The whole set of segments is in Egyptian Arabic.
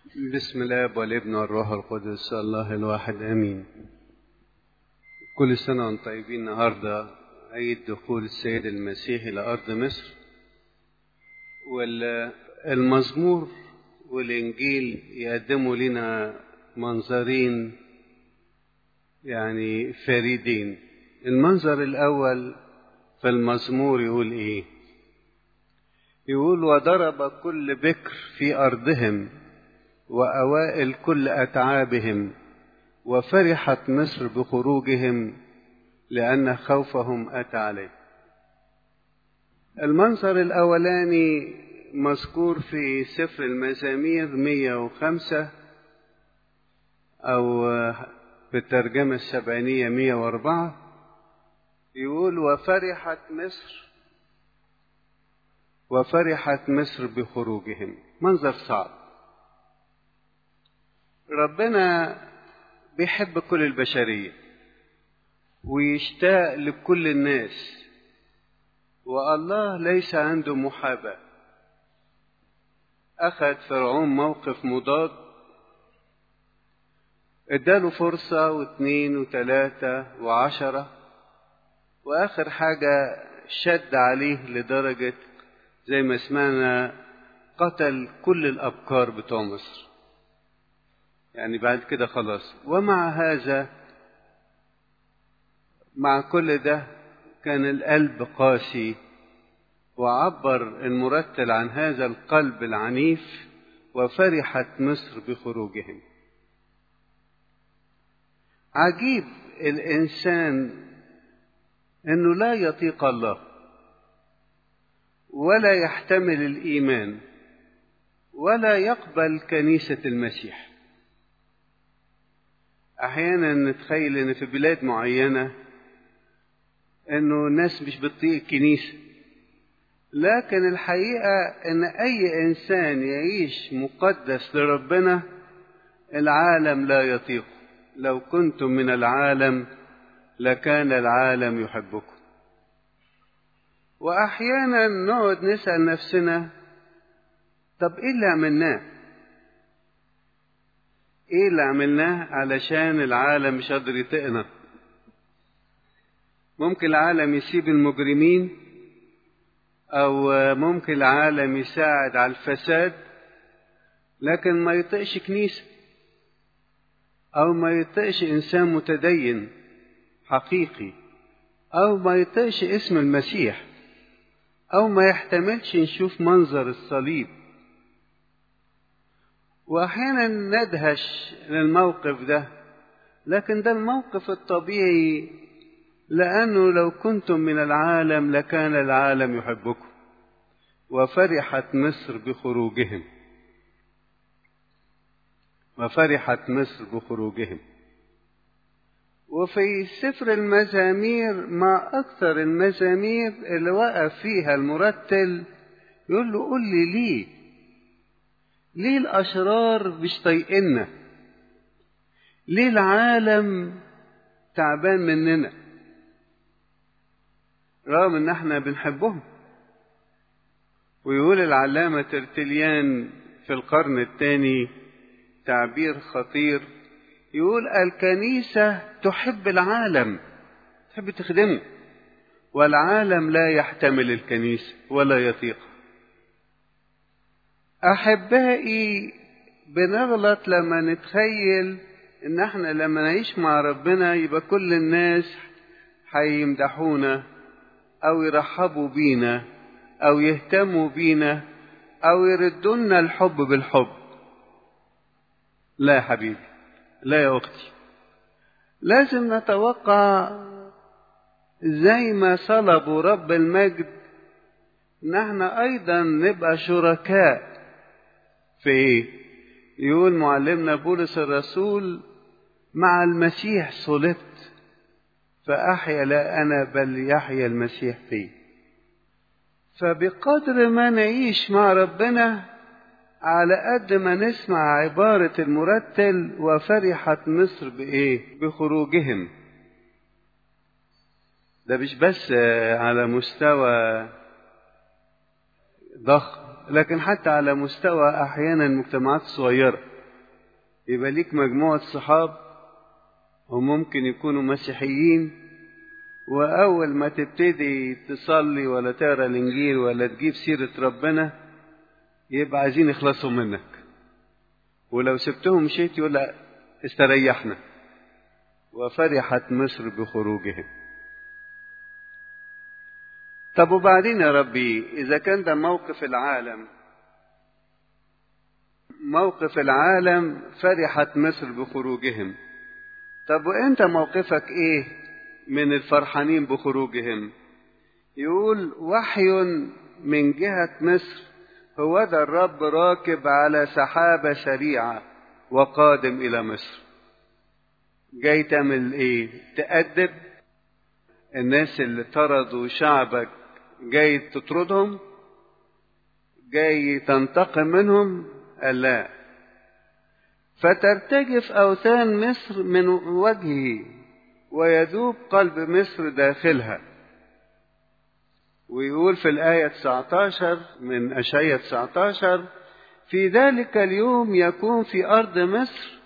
بسم الله والابن والروح القدس الله الواحد امين كل سنه وانتم طيبين النهارده عيد دخول السيد المسيح الى ارض مصر والمزمور والانجيل يقدموا لنا منظرين يعني فريدين المنظر الاول في المزمور يقول ايه يقول وضرب كل بكر في ارضهم واوائل كل اتعابهم وفرحت مصر بخروجهم لان خوفهم اتى عليه المنظر الاولاني مذكور في سفر المزامير 105 او في الترجمه السبعينيه 104 يقول وفرحت مصر وفرحت مصر بخروجهم منظر صعب ربنا بيحب كل البشرية ويشتاق لكل الناس والله ليس عنده محاباة أخذ فرعون موقف مضاد اداله فرصة واثنين وثلاثة وعشرة وآخر حاجة شد عليه لدرجة زي ما سمعنا قتل كل الأبكار بتوع مصر يعني بعد كده خلاص ومع هذا مع كل ده كان القلب قاسي وعبر المرتل عن هذا القلب العنيف وفرحت مصر بخروجهم عجيب الانسان انه لا يطيق الله ولا يحتمل الايمان ولا يقبل كنيسه المسيح احيانا نتخيل ان في بلاد معينه انه الناس مش بتطيق الكنيسه لكن الحقيقه ان اي انسان يعيش مقدس لربنا العالم لا يطيقه لو كنتم من العالم لكان العالم يحبكم واحيانا نقعد نسال نفسنا طب ايه اللي عملناه ايه اللي عملناه علشان العالم مش قادر يطيقنا ممكن العالم يسيب المجرمين او ممكن العالم يساعد على الفساد لكن ما يطيقش كنيسه او ما يطيقش انسان متدين حقيقي او ما يطيقش اسم المسيح او ما يحتملش نشوف منظر الصليب واحيانا ندهش للموقف ده لكن ده الموقف الطبيعي لانه لو كنتم من العالم لكان العالم يحبكم وفرحت مصر بخروجهم وفرحت مصر بخروجهم وفي سفر المزامير ما اكثر المزامير اللي وقف فيها المرتل يقول له قل لي ليه ليه الأشرار مش طايقنا؟ ليه العالم تعبان مننا؟ رغم إن إحنا بنحبهم. ويقول العلامة ترتليان في القرن الثاني تعبير خطير يقول الكنيسة تحب العالم تحب تخدمه والعالم لا يحتمل الكنيسة ولا يطيقها احبائي بنغلط لما نتخيل ان احنا لما نعيش مع ربنا يبقى كل الناس هيمدحونا او يرحبوا بينا او يهتموا بينا او يردونا الحب بالحب لا يا حبيبي لا يا اختي لازم نتوقع زي ما صلبوا رب المجد ان احنا ايضا نبقى شركاء في ايه يقول معلمنا بولس الرسول مع المسيح صلبت فأحيا لا أنا بل يحيا المسيح فيه فبقدر ما نعيش مع ربنا على قد ما نسمع عبارة المرتل وفرحت مصر بإيه؟ بخروجهم ده مش بس على مستوى ضخم لكن حتى على مستوى أحيانا المجتمعات الصغيرة يبقى ليك مجموعة صحاب وممكن يكونوا مسيحيين وأول ما تبتدي تصلي ولا تقرا الإنجيل ولا تجيب سيرة ربنا يبقى عايزين يخلصوا منك ولو سبتهم مشيت يقول لا استريحنا وفرحت مصر بخروجهم طب وبعدين يا ربي إذا كان ده موقف العالم موقف العالم فرحت مصر بخروجهم طب وانت موقفك ايه من الفرحانين بخروجهم يقول وحي من جهة مصر هو ذا الرب راكب على سحابة سريعة وقادم إلى مصر جاي تعمل ايه تأدب الناس اللي طردوا شعبك جاي تطردهم جاي تنتقم منهم قال لا فترتجف أوثان مصر من وجهه ويذوب قلب مصر داخلها ويقول في الآية 19 من أشعية 19 في ذلك اليوم يكون في أرض مصر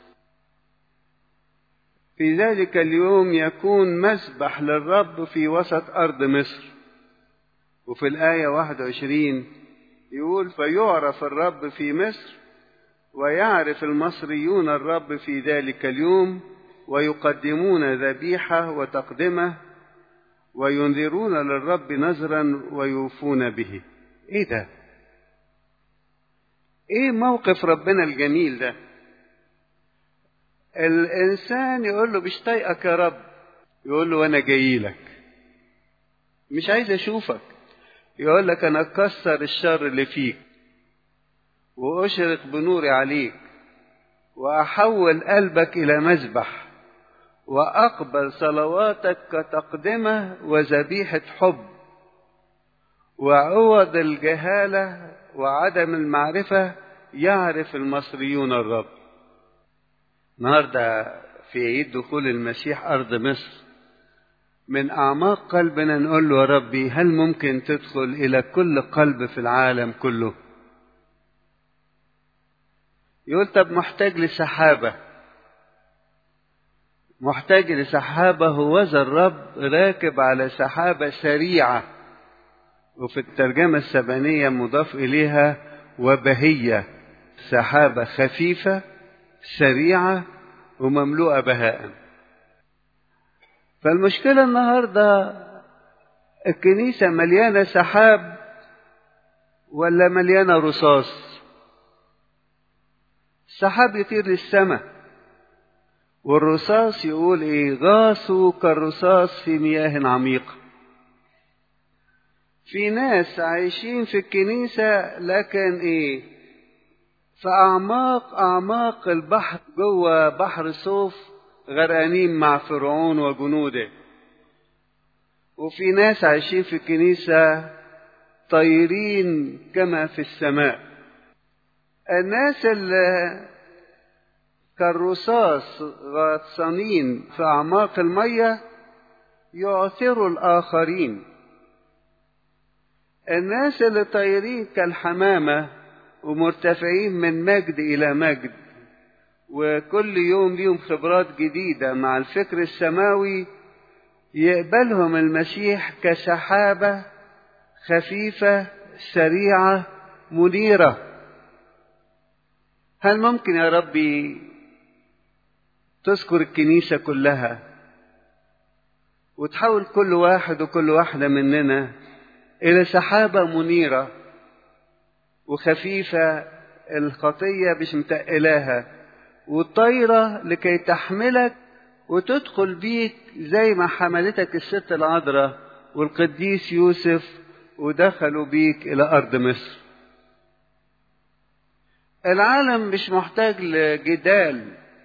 في ذلك اليوم يكون مسبح للرب في وسط أرض مصر وفي الآية 21 يقول فيعرف الرب في مصر ويعرف المصريون الرب في ذلك اليوم ويقدمون ذبيحة وتقدمة وينذرون للرب نذرا ويوفون به ايه ده ايه موقف ربنا الجميل ده الانسان يقول له مش طايقك يا رب يقول له وانا جاي لك مش عايز اشوفك يقول لك انا اكسر الشر اللي فيك واشرق بنوري عليك واحول قلبك الى مذبح واقبل صلواتك كتقدمه وذبيحه حب وعوض الجهاله وعدم المعرفه يعرف المصريون الرب النهارده في عيد دخول المسيح ارض مصر من اعماق قلبنا نقول له يا ربي هل ممكن تدخل الى كل قلب في العالم كله يقول طب محتاج لسحابه محتاج لسحابه هو ذا الرب راكب على سحابه سريعه وفي الترجمه السبانيه مضاف اليها وبهيه سحابه خفيفه سريعه ومملوءه بهاء فالمشكله النهارده الكنيسه مليانه سحاب ولا مليانه رصاص السحاب يطير للسماء والرصاص يقول ايه غاصوا كالرصاص في مياه عميقة في ناس عايشين في الكنيسة لكن ايه في أعماق أعماق البحر جوه بحر صوف غرقانين مع فرعون وجنوده وفي ناس عايشين في الكنيسة طايرين كما في السماء الناس اللي كالرصاص غاصنين في أعماق المية يعثروا الآخرين الناس اللي طايرين كالحمامة ومرتفعين من مجد إلى مجد وكل يوم ليهم خبرات جديدة مع الفكر السماوي يقبلهم المسيح كسحابة خفيفة سريعة منيرة هل ممكن يا ربي تذكر الكنيسة كلها وتحول كل واحد وكل واحدة مننا إلى سحابة منيرة وخفيفة الخطية مش متقلاها والطايرة لكي تحملك وتدخل بيك زي ما حملتك الست العذراء والقديس يوسف ودخلوا بيك إلى أرض مصر العالم مش محتاج لجدال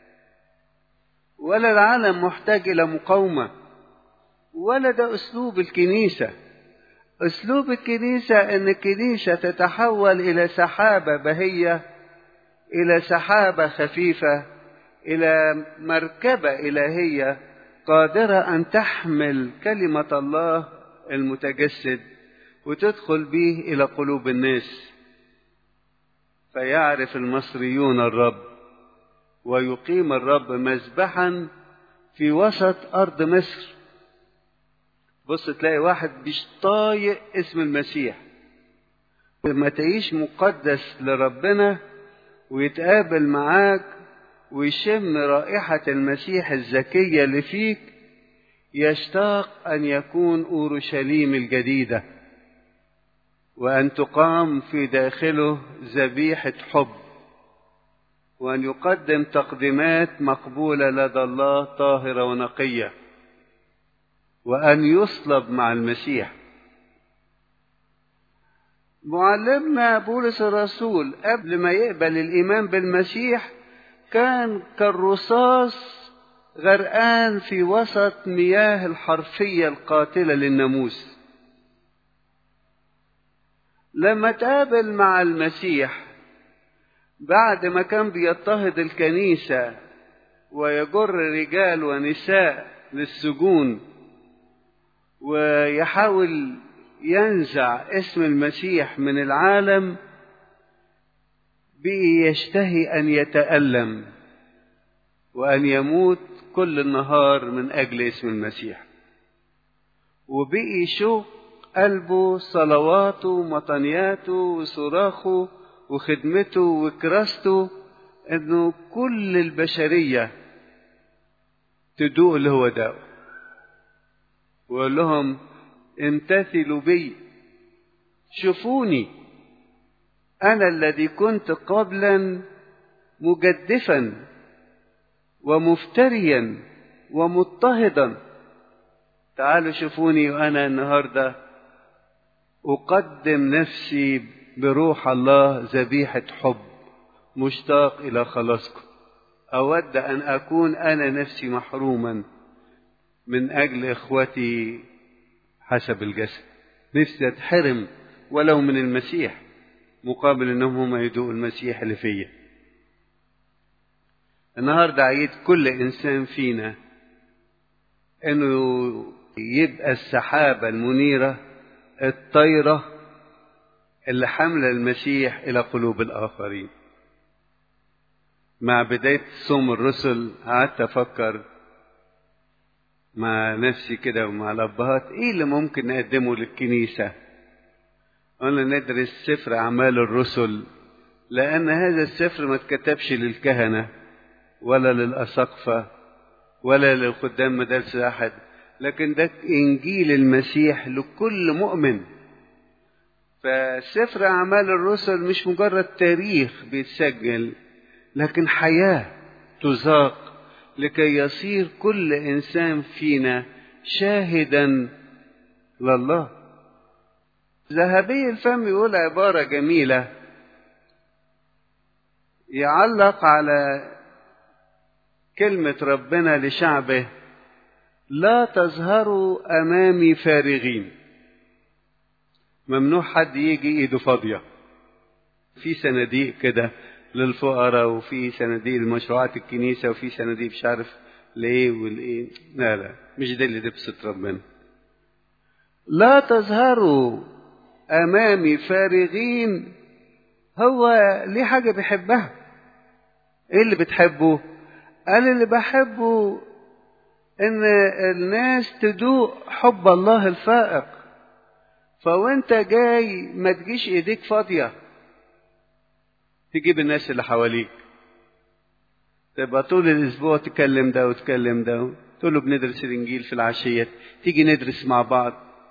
ولا العالم محتاج إلى مقاومة ولا ده أسلوب الكنيسة أسلوب الكنيسة أن الكنيسة تتحول إلى سحابة بهية إلى سحابة خفيفة إلى مركبة إلهية قادرة أن تحمل كلمة الله المتجسد وتدخل به إلى قلوب الناس فيعرف المصريون الرب ويقيم الرب مذبحا في وسط أرض مصر بص تلاقي واحد مش طايق اسم المسيح لما تعيش مقدس لربنا ويتقابل معاك ويشم رائحة المسيح الزكية اللي فيك يشتاق أن يكون أورشليم الجديدة وأن تقام في داخله ذبيحة حب وأن يقدم تقديمات مقبولة لدى الله طاهرة ونقية وأن يصلب مع المسيح معلمنا بولس الرسول قبل ما يقبل الإيمان بالمسيح كان كالرصاص غرقان في وسط مياه الحرفية القاتلة للناموس لما تقابل مع المسيح بعد ما كان بيضطهد الكنيسة ويجر رجال ونساء للسجون ويحاول ينزع اسم المسيح من العالم بقي يشتهي أن يتألم وأن يموت كل النهار من أجل اسم المسيح وبقي شوق قلبه صلواته ومطنياته وصراخه وخدمته وكراسته انه كل البشرية تدوق اللي هو داء ويقول لهم امتثلوا بي شوفوني انا الذي كنت قبلا مجدفا ومفتريا ومضطهدا تعالوا شوفوني وانا النهارده اقدم نفسي بروح الله ذبيحه حب مشتاق الى خلاصكم اود ان اكون انا نفسي محروما من اجل اخوتي حسب الجسد نفسي اتحرم ولو من المسيح مقابل انهم هم يدوقوا المسيح اللي فيا النهارده عيد كل انسان فينا انه يبقى السحابه المنيره الطايره اللي حمل المسيح الى قلوب الاخرين مع بدايه صوم الرسل قعدت افكر مع نفسي كده ومع الابهات ايه اللي ممكن نقدمه للكنيسه قلنا ندرس سفر اعمال الرسل لان هذا السفر ما اتكتبش للكهنه ولا للاساقفه ولا للخدام مدارس احد لكن ده انجيل المسيح لكل مؤمن فسفر اعمال الرسل مش مجرد تاريخ بيتسجل لكن حياه تذاق لكي يصير كل انسان فينا شاهدا لله ذهبي الفم يقول عباره جميله يعلق على كلمه ربنا لشعبه لا تظهروا امامي فارغين ممنوع حد يجي ايده فاضيه في صناديق كده للفقراء وفي صناديق لمشروعات الكنيسة وفي صناديق مش عارف لإيه والإيه لا لا مش ده اللي تبسط ربنا لا تظهروا أمامي فارغين هو ليه حاجة بيحبها إيه اللي بتحبه قال اللي بحبه إن الناس تدوق حب الله الفائق فوانت جاي ما تجيش ايديك فاضيه تجيب الناس اللي حواليك تبقى طول الاسبوع تكلم ده وتكلم ده تقول له بندرس الانجيل في العشيه تيجي ندرس مع بعض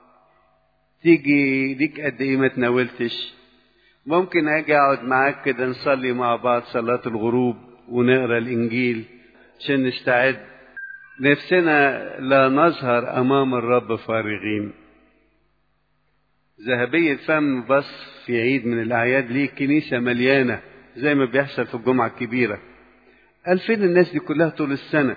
تيجي ليك قد ايه ما تناولتش ممكن اجي اقعد معاك كده نصلي مع بعض صلاه الغروب ونقرا الانجيل عشان نستعد نفسنا لا نظهر امام الرب فارغين ذهبي الفم بص في عيد من الأعياد ليه كنيسة مليانة زي ما بيحصل في الجمعة الكبيرة قال فين الناس دي كلها طول السنة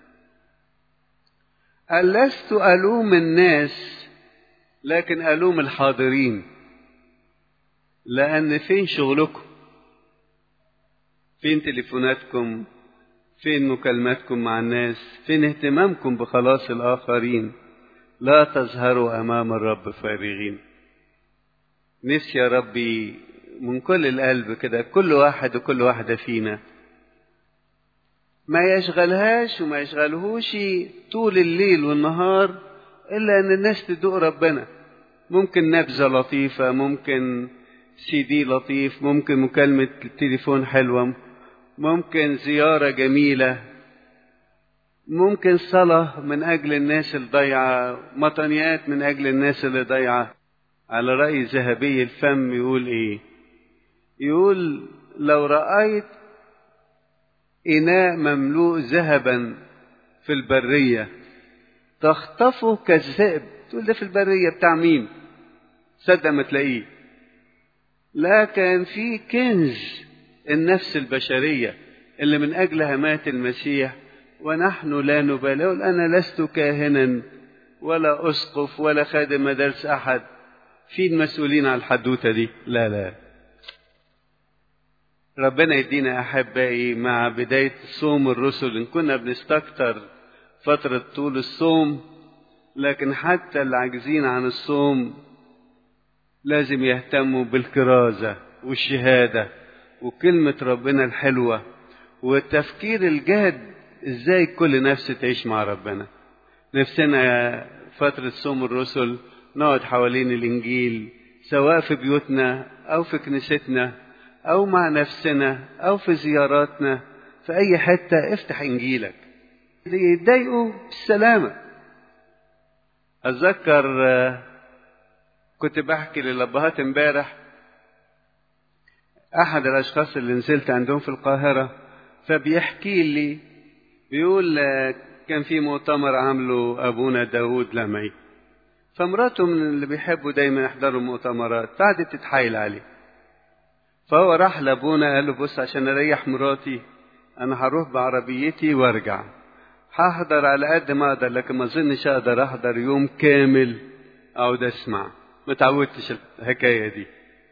قال لست ألوم الناس لكن ألوم الحاضرين لأن فين شغلكم فين تليفوناتكم فين مكالماتكم مع الناس فين اهتمامكم بخلاص الآخرين لا تظهروا أمام الرب فارغين نفسي يا ربي من كل القلب كده كل واحد وكل واحدة فينا ما يشغلهاش وما يشغلهوش طول الليل والنهار إلا أن الناس تدوق ربنا ممكن نبذة لطيفة ممكن سي دي لطيف ممكن مكالمة تليفون حلوة ممكن زيارة جميلة ممكن صلاة من أجل الناس الضيعة مطنيات من أجل الناس اللي ضيعة على رأي ذهبي الفم يقول إيه يقول لو رأيت إناء مملوء ذهبا في البرية تخطفه كالذئب تقول ده في البرية بتاع مين صدق ما تلاقيه لا كان في كنز النفس البشرية اللي من أجلها مات المسيح ونحن لا نبالي أنا لست كاهنا ولا أسقف ولا خادم مدارس أحد في المسؤولين على الحدوتة دي لا لا ربنا يدينا أحبائي مع بداية صوم الرسل إن كنا بنستكتر فترة طول الصوم لكن حتى العاجزين عن الصوم لازم يهتموا بالكرازة والشهادة وكلمة ربنا الحلوة والتفكير الجاد ازاي كل نفس تعيش مع ربنا نفسنا فترة صوم الرسل نقعد حوالين الإنجيل سواء في بيوتنا أو في كنيستنا أو مع نفسنا أو في زياراتنا في أي حتة افتح إنجيلك يتضايقوا بالسلامة أتذكر كنت بحكي للأبهات امبارح أحد الأشخاص اللي نزلت عندهم في القاهرة فبيحكي لي بيقول كان في مؤتمر عامله أبونا داود لمعي فمراته من اللي بيحبوا دايما يحضروا مؤتمرات قعدت تتحايل عليه فهو راح لابونا قال له بص عشان اريح مراتي انا هروح بعربيتي وارجع هحضر على قد ما اقدر لكن ما اظنش اقدر احضر يوم كامل اقعد اسمع ما تعودتش الحكايه دي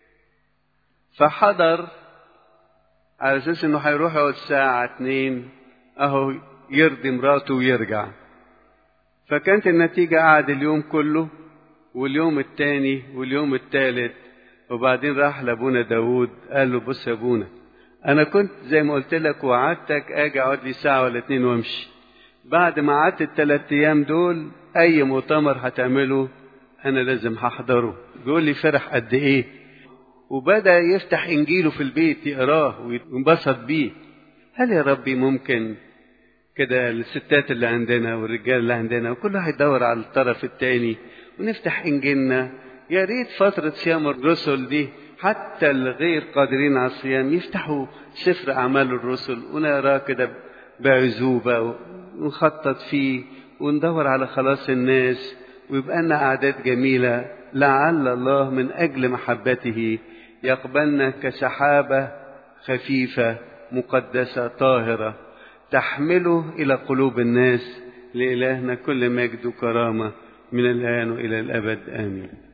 فحضر على اساس انه هيروح يقعد ساعه اتنين اهو يرضي مراته ويرجع فكانت النتيجة قعد اليوم كله واليوم التاني واليوم التالت وبعدين راح لابونا داود قال له بص يا ابونا انا كنت زي ما قلت لك وعدتك اجي اقعد لي ساعة ولا اتنين وامشي بعد ما قعدت التلات ايام دول اي مؤتمر هتعمله انا لازم هحضره بيقول لي فرح قد ايه وبدأ يفتح انجيله في البيت يقراه وينبسط بيه هل يا ربي ممكن كده الستات اللي عندنا والرجال اللي عندنا وكل واحد يدور على الطرف التاني ونفتح انجيلنا يا ريت فترة صيام الرسل دي حتى الغير قادرين على الصيام يفتحوا سفر أعمال الرسل ونقراه كده بعزوبة ونخطط فيه وندور على خلاص الناس ويبقى لنا أعداد جميلة لعل الله من أجل محبته يقبلنا كسحابة خفيفة مقدسة طاهرة تحمله إلى قلوب الناس لإلهنا كل مجد وكرامة من الآن وإلى الأبد آمين